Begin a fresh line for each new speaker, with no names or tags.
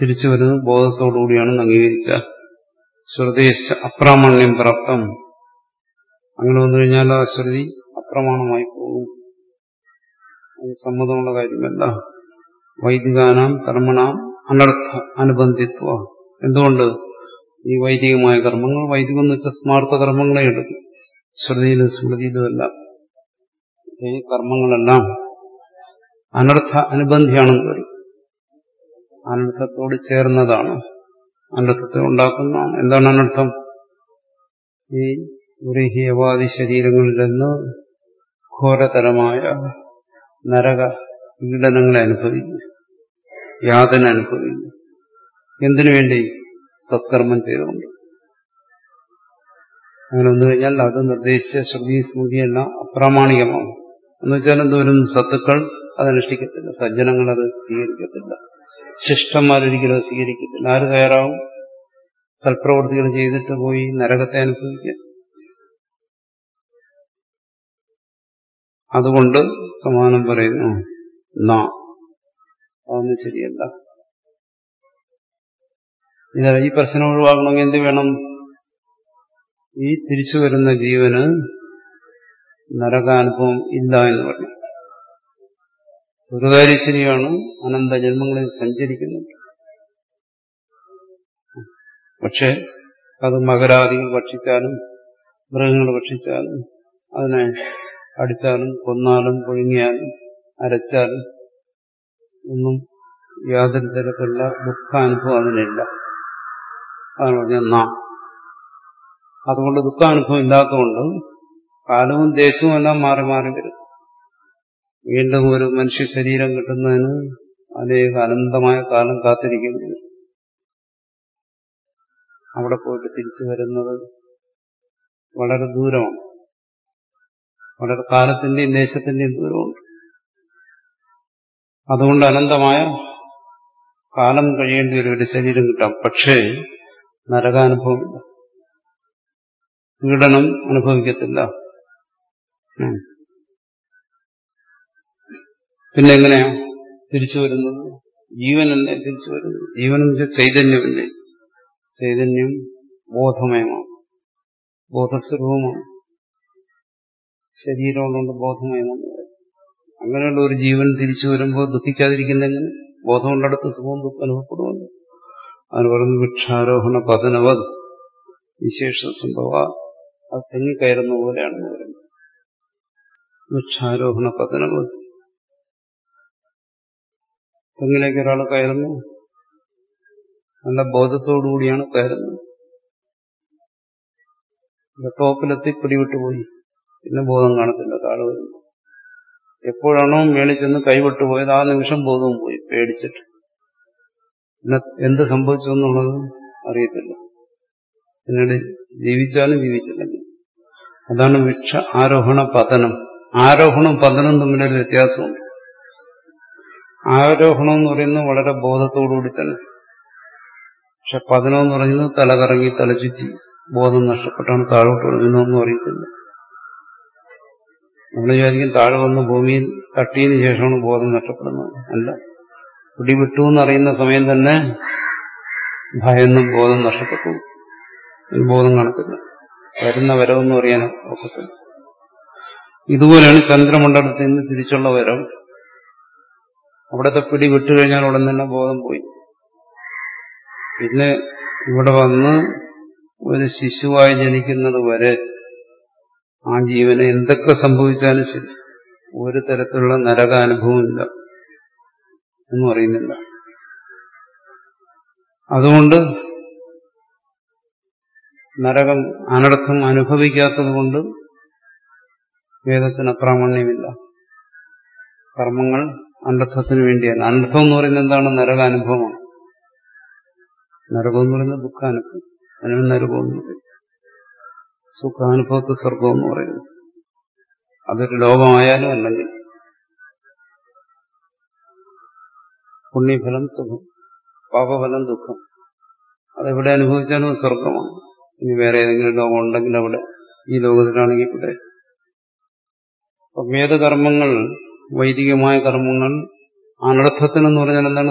തിരിച്ചു വരുന്നത് ബോധത്തോടുകൂടിയാണെന്ന് അംഗീകരിച്ച ശ്രുതിശ്ച അപ്രാമാണ്യം പ്രാപ്തം അങ്ങനെ വന്നു കഴിഞ്ഞാൽ ആ ശ്രുതി അപ്രമാണമായി പോകും അത് സമ്മതമുള്ള കാര്യമല്ല വൈദികാനാം കർമ്മണാം അനർത്ഥ അനുബന്ധിത്വ എന്തുകൊണ്ട് ഈ വൈദികമായ കർമ്മങ്ങൾ വൈദികം എന്ന് വെച്ചാൽ സ്മാർത്ഥ കർമ്മങ്ങളെ എടുക്കും ശ്രുതിയിലും സ്മൃതിയിലും എല്ലാം ഈ കർമ്മങ്ങളെല്ലാം അനർത്ഥ അനുബന്ധിയാണെന്ന് വരും അനർത്ഥത്തോട് ചേർന്നതാണ് അനർത്ഥത്തെ ഉണ്ടാക്കുന്നതാണ് എന്താണ് അനർത്ഥം ഈ ഗൃഹീയവാദി ശരീരങ്ങളിൽ നിന്ന് ഘോരതരമായ നരക പീഡനങ്ങളെ അനുഭവിക്കും യാതന അനുഭവിക്കും എന്തിനു വേണ്ടി സത്കർമ്മം ചെയ്തുകൊണ്ട് അങ്ങനെ വന്നു കഴിഞ്ഞാൽ അത് നിർദ്ദേശിച്ച ശ്രുതി സ്മൃതിയെല്ലാം അപ്രാമാണികമാണ് എന്ന് വെച്ചാൽ എന്തോരും സത്തുക്കൾ അതനുഷ്ഠിക്കത്തില്ല സജ്ജനങ്ങൾ അത് സ്വീകരിക്കത്തില്ല ശിഷ്ടന്മാരൊരിക്കലും അത് സ്വീകരിക്കത്തില്ല ആര് തയ്യാറാവും സൽപ്രവർത്തികൾ ചെയ്തിട്ട് പോയി നരകത്തെ അനുഭവിക്കുക അതുകൊണ്ട് സമാനം പറയുന്നു നാ അതൊന്നും ശരിയല്ല ഇത് ഈ പ്രശ്നം ഒഴിവാക്കണമെങ്കിൽ എന്ത് വേണം ഈ തിരിച്ചു വരുന്ന ജീവന് നരകാനുഭവം ഇല്ല എന്ന് പറഞ്ഞു ഒരു കാര്യം ശരിയാണ് അനന്ത ജന്മങ്ങളിൽ സഞ്ചരിക്കുന്നുണ്ട് പക്ഷെ അത് മകരാദികൾ ഭക്ഷിച്ചാലും മൃഗങ്ങൾ ഭക്ഷിച്ചാലും അതിനെ അടിച്ചാലും കൊന്നാലും പുഴുങ്ങിയാലും അരച്ചാലും ഒന്നും യാതൊരു തരത്തിലുള്ള ദുഃഖാനുഭവം അതിനില്ല അതാണ് പറഞ്ഞത് നാം അതുകൊണ്ട് ദുഃഖാനുഭവം ഇല്ലാത്തതുകൊണ്ട് കാലവും ദേശവും എല്ലാം മാറി മാറി വരും വീണ്ടും ഒരു മനുഷ്യ ശരീരം കിട്ടുന്നതിന് അനേക അനന്തമായ കാലം കാത്തിരിക്കുന്നു അവിടെ പോയിട്ട് തിരിച്ചു വരുന്നത് വളരെ ദൂരമാണ് വളരെ കാലത്തിന്റെയും ദേശത്തിന്റെയും ദൂരമുണ്ട് അതുകൊണ്ട് അനന്തമായ കാലം കഴിയേണ്ടി വരും ഒരു ശരീരം കിട്ടാം പക്ഷേ നരകാനുഭവമില്ല പീഡനം അനുഭവിക്കത്തില്ല പിന്നെ എങ്ങനെയാ തിരിച്ചു വരുന്നത് ജീവനല്ലേ തിരിച്ചു വരുന്നത് ജീവൻ എന്ന് വെച്ചാൽ ചൈതന്യമല്ലേ ചൈതന്യം ബോധമയമാണ് ബോധസ്വരൂപമാണ് ശരീരമുള്ളതുകൊണ്ട് ബോധമയമാണ് അങ്ങനെയുള്ള ഒരു ജീവൻ തിരിച്ചു വരുമ്പോൾ ദുഃഖിക്കാതിരിക്കുന്നെങ്ങനെ ബോധമുള്ളടത്ത് സുഖവും ദുഃഖം അനുഭവപ്പെടുമല്ലോ അതിന് പറയുന്നത് വൃക്ഷാരോഹണ പതനവത് വിശേഷ സംഭവ അത് തെങ്ങിക്കയറുന്ന പോലെയാണെന്ന് പറയുന്നത് വൃക്ഷാരോഹണ പതനവത് തെങ്ങിലേക്ക് ഒരാൾ കയറുന്നു നല്ല ബോധത്തോടുകൂടിയാണ് കയറുന്നത് ടോപ്പിലെത്തി പിടിവിട്ടുപോയി പിന്നെ ബോധം കാണത്തില്ല താഴെ വരുന്നു എപ്പോഴാണോ മേളിൽ ചെന്ന് കൈവിട്ടു പോയത് ആ നിമിഷം ബോധവും പോയി പേടിച്ചിട്ട് പിന്നെ എന്ത് സംഭവിച്ചു എന്നുള്ളത് അറിയത്തില്ല പിന്നീട് ജീവിച്ചാലും ജീവിച്ചില്ലെങ്കിൽ അതാണ് വൃക്ഷ ആരോഹണ പതനം ആരോഹണം പതനം തമ്മിലൊരു വ്യത്യാസമുണ്ട് ആരോഹണം എന്ന് പറയുന്നത് വളരെ ബോധത്തോടുകൂടി തന്നെ പക്ഷെ പതനം എന്ന് പറയുന്നത് തലകറങ്ങി തലചുറ്റി ബോധം നഷ്ടപ്പെട്ടാണ് താഴോട്ട് വരുന്നതെന്നും അറിയത്തില്ല നമ്മൾ വിചാരിക്കും താഴെ വന്ന് ഭൂമിയിൽ തട്ടിയതിനു ശേഷമാണ് ബോധം നഷ്ടപ്പെടുന്നത് അല്ല പിടിവിട്ടു എന്നറിയുന്ന സമയം തന്നെ ഭയന്നും ബോധം നഷ്ടപ്പെട്ടു ബോധം കാണത്തില്ല വരുന്ന വരവെന്ന് പറയാൻ ഒക്കത്തില്ല ഇതുപോലെയാണ് ചന്ദ്രമണ്ഡലത്തിൽ നിന്ന് തിരിച്ചുള്ള വരവ് അവിടത്തെ പിടി വിട്ടുകഴിഞ്ഞാൽ ഉടൻ തന്നെ ബോധം പോയി പിന്നെ ഇവിടെ വന്ന് ഒരു ശിശുവായി ജനിക്കുന്നത് വരെ ആ ജീവന് എന്തൊക്കെ സംഭവിച്ചാലും ശരി ഒരു തരത്തിലുള്ള നരകാനുഭവമില്ല എന്ന് പറയുന്നില്ല അതുകൊണ്ട് നരകം അനർത്ഥം അനുഭവിക്കാത്തത് കൊണ്ട് വേദത്തിന് അപ്രാമാണ്യമില്ല കർമ്മങ്ങൾ അനർത്ഥത്തിന് വേണ്ടിയാണ് അനർത്ഥം എന്ന് പറയുന്നത് എന്താണ് നരകാനുഭവമാണ് നരകം എന്ന് പറയുന്നത് ദുഃഖാനുഭവം അതിനാണ് നരകം എന്ന് പറയുന്നത് സുഖാനുഭവത്തെ സ്വർഗം എന്ന് പറയുന്നത് അതൊരു ലോകമായാലും അല്ലെങ്കിൽ പുണ്യഫലം സുഖം പാപഫലം ദുഃഖം അതെവിടെ അനുഭവിച്ചാലും സ്വർഗമാണ് ഇനി വേറെ ഏതെങ്കിലും ലോകം ഉണ്ടെങ്കിൽ അവിടെ ഈ ലോകത്തിലാണെങ്കിൽ ഇവിടെ വേദകർമ്മങ്ങൾ വൈദികമായ കർമ്മങ്ങൾ അനർത്ഥത്തിനെന്ന് പറഞ്ഞാൽ എന്താണ്